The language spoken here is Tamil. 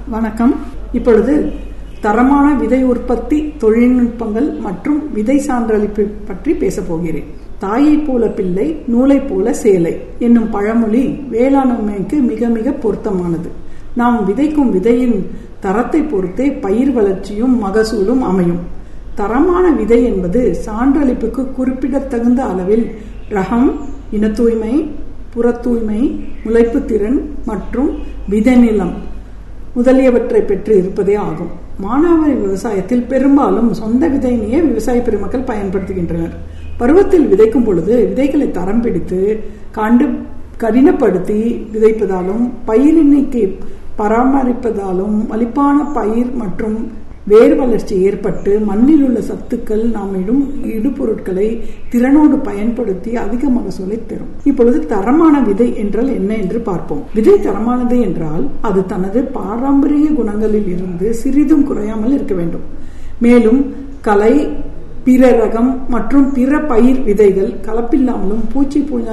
வணக்கம் இப்பொழுது தரமான விதை உற்பத்தி தொழில்நுட்பங்கள் மற்றும் விதை சான்றளிப்பு பற்றி பேசப் போகிறேன் தாயைப் போல பிள்ளை நூலைப் போல சேலை என்னும் பழமொழி வேளாண்மைக்கு மிக மிக பொருத்தமானது நாம் விதைக்கும் விதையின் தரத்தை பொறுத்தே பயிர் வளர்ச்சியும் மகசூலும் அமையும் தரமான விதை என்பது சான்றளிப்புக்கு குறிப்பிடத்தகுந்த அளவில் ரகம் இன தூய்மை புற தூய்மை முளைப்பு திறன் மற்றும் விதைநிலம் முதலியவற்றை பெற்று இருப்பதே ஆகும் மானாவாரி விவசாயத்தில் பெரும்பாலும் சொந்த விதையினையே விவசாய பெருமக்கள் பயன்படுத்துகின்றனர் பருவத்தில் விதைக்கும் பொழுது விதைகளை தரம் பிடித்து கண்டு கடினப்படுத்தி விதைப்பதாலும் பயிரினைக்கு பராமரிப்பதாலும் மலிப்பான பயிர் மற்றும் வேர் வளர்ச்சி ஏற்பட்டு மண்ணில் உள்ள சத்துக்கள் நாம் இடும் இடுபொருட்களை திறனோடு பயன்படுத்தி அதிக மகசூலை தரும் இப்பொழுது தரமான விதை என்றால் என்ன என்று பார்ப்போம் விதை தரமானது என்றால் அது தனது பாரம்பரிய குணங்களில் இருந்து சிறிதும் குறையாமல் இருக்க வேண்டும் மேலும் கலை பிற ரகம் மற்றும் பிற பயிர் விதைகள் கலப்பில்லாமலும் பூச்சி பூஞ்சா